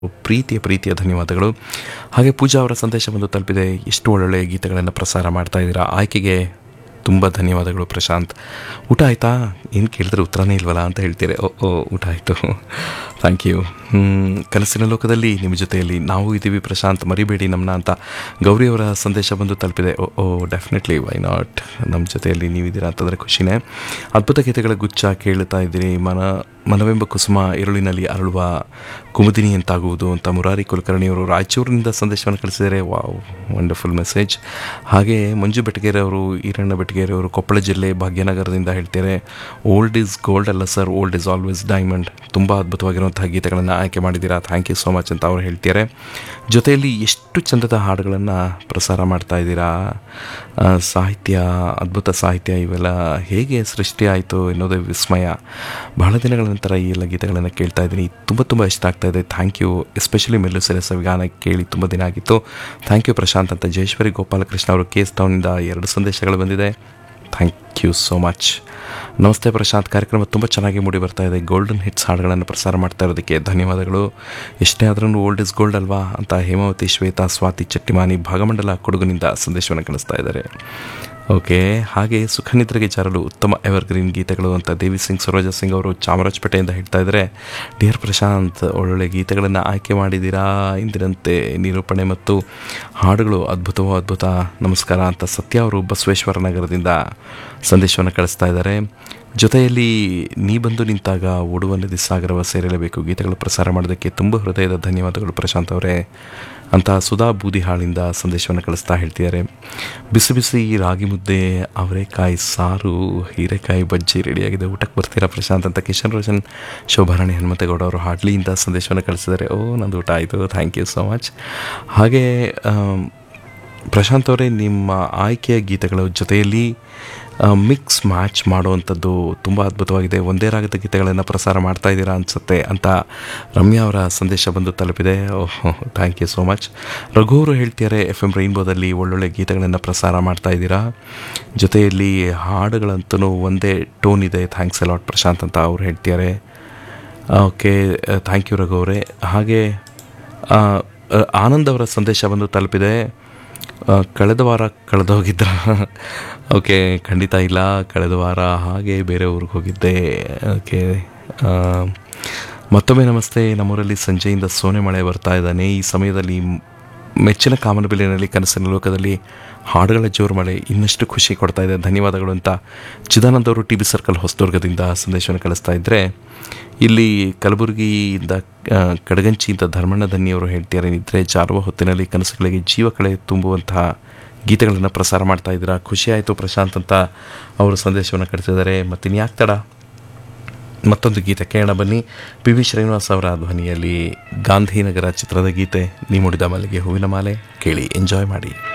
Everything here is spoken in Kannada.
ಪ್ರೀತಿಯ ಪ್ರೀತಿಯ ಧನ್ಯವಾದಗಳು ಹಾಗೆ ಪೂಜಾ ಅವರ ಸಂದೇಶ ಬಂದು ತಲುಪಿದೆ ಎಷ್ಟು ಒಳ್ಳೊಳ್ಳೆಯ ಗೀತೆಗಳನ್ನು ಪ್ರಸಾರ ಮಾಡ್ತಾ ಇದ್ದೀರಾ ಆಯ್ಕೆಗೆ ತುಂಬ ಧನ್ಯವಾದಗಳು ಪ್ರಶಾಂತ್ ಊಟ ಆಯಿತಾ ಏನು ಕೇಳಿದ್ರೆ ಉತ್ತರನೇ ಇಲ್ವಲ್ಲ ಅಂತ ಹೇಳ್ತೀರಿ ಓ ಓ ಊಟ ಆಯಿತು ಥ್ಯಾಂಕ್ ಯು ಕನಸಿನ ಲೋಕದಲ್ಲಿ ನಿಮ್ಮ ಜೊತೆಯಲ್ಲಿ ನಾವು ಇದ್ದೀವಿ ಪ್ರಶಾಂತ್ ಮರಿಬೇಡಿ ನಮ್ಮನ್ನ ಅಂತ ಗೌರಿ ಅವರ ಸಂದೇಶ ಬಂದು ತಲುಪಿದೆ ಓ ಓ ಡೆಫಿನೆಟ್ಲಿ ವೈ ನಾಟ್ ನಮ್ಮ ಜೊತೆಯಲ್ಲಿ ನೀವಿದ್ದೀರಾ ಅಂತಂದರೆ ಖುಷಿನೇ ಅದ್ಭುತ ಗೀತೆಗಳ ಗುಚ್ಛ ಕೇಳ್ತಾ ಇದ್ದೀರಿ ಮನ ಮನವೆಂಬ ಕುಸುಮ ಇರುಳಿನಲ್ಲಿ ಅರಳುವ ಕುಮುದಿನಿ ಅಂತಾಗುವುದು ಅಂತ ಮುರಾರಿ ಕುಲಕರ್ಣಿಯವರು ರಾಯಚೂರಿನಿಂದ ಸಂದೇಶವನ್ನು ಕಳಿಸಿದ್ದಾರೆ ವಾವ್ ವಂಡರ್ಫುಲ್ ಮೆಸೇಜ್ ಹಾಗೆ ಮಂಜು ಬೆಟಗೇರಿ ಅವರು ಈರಣ್ಣ ಬೆಟಗೇರಿ ಅವರು ಕೊಪ್ಪಳ ಜಿಲ್ಲೆ ಭಾಗ್ಯನಗರದಿಂದ ಹೇಳ್ತಾರೆ ಓಲ್ಡ್ ಈಸ್ ಗೋಲ್ಡ್ ಅಲ್ಲ sir old is always diamond ತುಂಬ ಅದ್ಭುತವಾಗಿರುವಂತಹ ಗೀತೆಗಳನ್ನು ಆಯ್ಕೆ ಮಾಡಿದ್ದೀರಾ ಥ್ಯಾಂಕ್ ಯು ಸೋ ಮಚ್ ಅಂತ ಅವರು ಹೇಳ್ತಾರೆ ಜೊತೆಯಲ್ಲಿ ಎಷ್ಟು ಚಂದದ ಹಾಡುಗಳನ್ನು ಪ್ರಸಾರ ಮಾಡ್ತಾ ಇದ್ದೀರಾ ಆ, ಸಾಹಿತ್ಯ ಅದ್ಭುತ ಸಾಹಿತ್ಯ ಇವೆಲ್ಲ ಹೇಗೆ ಸೃಷ್ಟಿ ಆಯಿತು ಎನ್ನೋದೇ ವಿಸ್ಮಯ ಬಹಳ ದಿನಗಳ ನಂತರ ಈ ಎಲ್ಲ ಗೀತೆಗಳನ್ನು ಕೇಳ್ತಾ ಇದ್ದೀನಿ ತುಂಬ ತುಂಬ ಇಷ್ಟ ಆಗ್ತಾ ಇದೆ ಥ್ಯಾಂಕ್ ಯು ಎಸ್ಪೆಷಲಿ ಮೆಲ್ಲು ಸೆರೆಸ ಗಾನ ಕೇಳಿ ತುಂಬ ದಿನ ಆಗಿತ್ತು ಥ್ಯಾಂಕ್ ಯು ಪ್ರಶಾಂತ್ ಅಂತ ಜಯೇಶ್ವರಿ ಗೋಪಾಲಕೃಷ್ಣ ಅವರು ಕೇಸ್ ಟೌನಿಂದ ಎರಡು ಸಂದೇಶಗಳು ಬಂದಿದೆ ಥ್ಯಾಂಕ್ ಯು ಸೋ ಮಚ್ ನಮಸ್ತೆ ಪ್ರಶಾಂತ್ ಕಾರ್ಯಕ್ರಮ ತುಂಬ ಚೆನ್ನಾಗಿ ಮೂಡಿ ಬರ್ತಾ ಇದೆ ಗೋಲ್ಡನ್ ಹಿಟ್ಸ್ ಹಾಡುಗಳನ್ನು ಪ್ರಸಾರ ಮಾಡ್ತಾ ಇರೋದಕ್ಕೆ ಧನ್ಯವಾದಗಳು ಎಷ್ಟೇ ಆದ್ರೂ ಓಲ್ಡ್ ಇಸ್ ಗೋಲ್ಡ್ ಅಲ್ವಾ ಅಂತ ಹೇಮಾವತಿ ಶ್ವೇತಾ ಸ್ವಾತಿ ಚಟ್ಟಿಮಾನಿ ಭಾಗಮಂಡಲ ಕೊಡಗುನಿಂದ ಸಂದೇಶವನ್ನು ಕಳಿಸ್ತಾ ಇದ್ದಾರೆ ಓಕೆ ಹಾಗೆ ಸುಖನಿದ್ರೆಗೆ ಜಾರಲು ಉತ್ತಮ ಎವರ್ಗ್ರೀನ್ ಗೀತೆಗಳು ಅಂತ ದೇವಿ ಸಿಂಗ್ ಸರೋಜ ಸಿಂಗ್ ಅವರು ಚಾಮರಾಜಪೇಟೆಯಿಂದ ಹೇಳ್ತಾ ಇದ್ದಾರೆ ಡಿಯರ್ ಪ್ರಶಾಂತ್ ಒಳ್ಳೊಳ್ಳೆ ಗೀತೆಗಳನ್ನು ಆಯ್ಕೆ ಮಾಡಿದ್ದೀರಾ ಇಂದಿನಂತೆ ನಿರೂಪಣೆ ಮತ್ತು ಹಾಡುಗಳು ಅದ್ಭುತವೋ ಅದ್ಭುತ ನಮಸ್ಕಾರ ಅಂತ ಸತ್ಯ ಅವರು ಬಸವೇಶ್ವರ ನಗರದಿಂದ ಸಂದೇಶವನ್ನು ಕಳಿಸ್ತಾ ಇದ್ದಾರೆ ಜೊತೆಯಲ್ಲಿ ನೀ ಬಂದು ನಿಂತಾಗ ಓಡುವ ನದಿ ಸಾಗರವ ಸೇರಲೇಬೇಕು ಗೀತೆಗಳು ಪ್ರಸಾರ ಮಾಡೋದಕ್ಕೆ ತುಂಬ ಹೃದಯದ ಧನ್ಯವಾದಗಳು ಪ್ರಶಾಂತ್ ಅವರೇ ಅಂತ ಸುಧಾ ಬೂದಿಹಾಳಿಂದ ಸಂದೇಶವನ್ನು ಕಳಿಸ್ತಾ ಹೇಳ್ತಿದ್ದಾರೆ ಬಿಸಿ ಬಿಸಿ ರಾಗಿ ಮುದ್ದೆ ಅವರೆಕಾಯಿ ಸಾರು ಹೀರೆಕಾಯಿ ಬಜ್ಜಿ ರೆಡಿಯಾಗಿದೆ ಊಟಕ್ಕೆ ಬರ್ತೀರಾ ಪ್ರಶಾಂತ್ ಅಂತ ಕಿಶನ್ ರೋಷನ್ ಶೋಭಾರಾಣಿ ಹನುಮಂತೇಗೌಡ ಅವರು ಹಾಡ್ಲಿಯಿಂದ ಸಂದೇಶವನ್ನು ಕಳಿಸಿದ್ದಾರೆ ಓ ನಂದು ಊಟ ಆಯಿತು ಥ್ಯಾಂಕ್ ಯು ಸೋ ಮಚ್ ಹಾಗೆ ಆಮ್, ಪ್ರಶಾಂತ್ ಅವರೇ ನಿಮ್ಮ ಆಯ್ಕೆಯ ಗೀತೆಗಳ ಜೊತೆಯಲ್ಲಿ ಮಿಕ್ಸ್ ಮ್ಯಾಚ್ ಮಾಡುವಂಥದ್ದು ತುಂಬ ಅದ್ಭುತವಾಗಿದೆ ಒಂದೇ ರಾಗದ ಗೀತೆಗಳನ್ನು ಪ್ರಸಾರ ಮಾಡ್ತಾ ಇದ್ದೀರಾ ಅನಿಸುತ್ತೆ ಅಂತ ರಮ್ಯಾ ಅವರ ಸಂದೇಶ ಬಂದು ತಲುಪಿದೆ oh thank you so much Raghu ಅವರು ಹೇಳ್ತಿದ್ದಾರೆ ಎಫ್ ಎಮ್ ರೈನ್ಬೋದಲ್ಲಿ ಒಳ್ಳೊಳ್ಳೆ ಗೀತೆಗಳನ್ನು ಪ್ರಸಾರ ಮಾಡ್ತಾ ಇದ್ದೀರಾ ಜೊತೆಯಲ್ಲಿ ಹಾಡುಗಳಂತೂ ಒಂದೇ ಟೋನ್ ಇದೆ ಥ್ಯಾಂಕ್ಸ್ ಅಲಾಟ್ ಪ್ರಶಾಂತ್ ಅಂತ ಅವ್ರು ಹೇಳ್ತಿದ್ದಾರೆ ಓಕೆ ಥ್ಯಾಂಕ್ ಯು ರಘು ಅವರೇ ಹಾಗೆ ಆ, ಆ, ಆನಂದ್ ಅವರ ಸಂದೇಶ ಬಂದು ತಲುಪಿದೆ ಆ, ಕಳೆದ ವಾರ ಕಳೆದೋಗಿದ್ರ ಓಕೆ ಖಂಡಿತ ಇಲ್ಲ ಕಳೆದ ವಾರ ಹಾಗೆ ಬೇರೆ ಊರಿಗೆ ಹೋಗಿದ್ದೆ ಓಕೆ ಆ, ಮತ್ತೊಮ್ಮೆ ನಮಸ್ತೆ ನಮ್ಮೂರಲ್ಲಿ ಸಂಜೆಯಿಂದ ಸೋನೆ ಮಳೆ ಬರ್ತಾ ಇದ್ದಾನೆ ಈ ಸಮಯದಲ್ಲಿ ಮೆಚ್ಚಿನ ಕಾಮನಬಿಲ್ಲಿನಲ್ಲಿ ಕನಸಿನ ಲೋಕದಲ್ಲಿ ಹಾಡುಗಳ ಜೋರು ಮಳೆ ಇನ್ನಷ್ಟು ಖುಷಿ ಕೊಡ್ತಾ ಇದೆ ಧನ್ಯವಾದಗಳು ಅಂತ ಚಿದಾನಂದ್ ಅವರು ಟಿ ಬಿ ಸರ್ಕಲ್ ಹೊಸದುರ್ಗದಿಂದ ಸಂದೇಶವನ್ನು ಕಳಿಸ್ತಾ ಇದ್ದರೆ ಇಲ್ಲಿ ಕಲಬುರಗಿಯಿಂದ ಆ, ಕಡಗಂಚಿಯಿಂದ ಧರ್ಮಣ್ಣ ಧನ್ಯವರು ಹೇಳ್ತಿದ್ದಾರೆ ನಿದ್ರೆ ಜಾರುವ ಹೊತ್ತಿನಲ್ಲಿ ಕನಸುಗಳಿಗೆ ಜೀವ ಕಳೆ ತುಂಬುವಂತಹ ಗೀತೆಗಳನ್ನು ಪ್ರಸಾರ ಮಾಡ್ತಾ ಇದ್ದೀರಾ ಖುಷಿ ಆಯಿತು ಪ್ರಶಾಂತ್ ಅಂತ ಅವರು ಸಂದೇಶವನ್ನು ಕಳಿಸಿದ್ದಾರೆ ಮತ್ತಿನ್ಯಾಕೆ ತಡ ಮತ್ತೊಂದು ಗೀತೆ ಕೇಳೋಣ ಬನ್ನಿ ಪಿ ವಿ ಶ್ರೀನಿವಾಸ್ ಅವರ ಧ್ವನಿಯಲ್ಲಿ ಗಾಂಧಿನಗರ ಚಿತ್ರದ ಗೀತೆ ನೀ ಮುಡಿದ ಮಲ್ಲಿಗೆ ಹೂವಿನ ಮಾಲೆ ಕೇಳಿ ಎಂಜಾಯ್ ಮಾಡಿ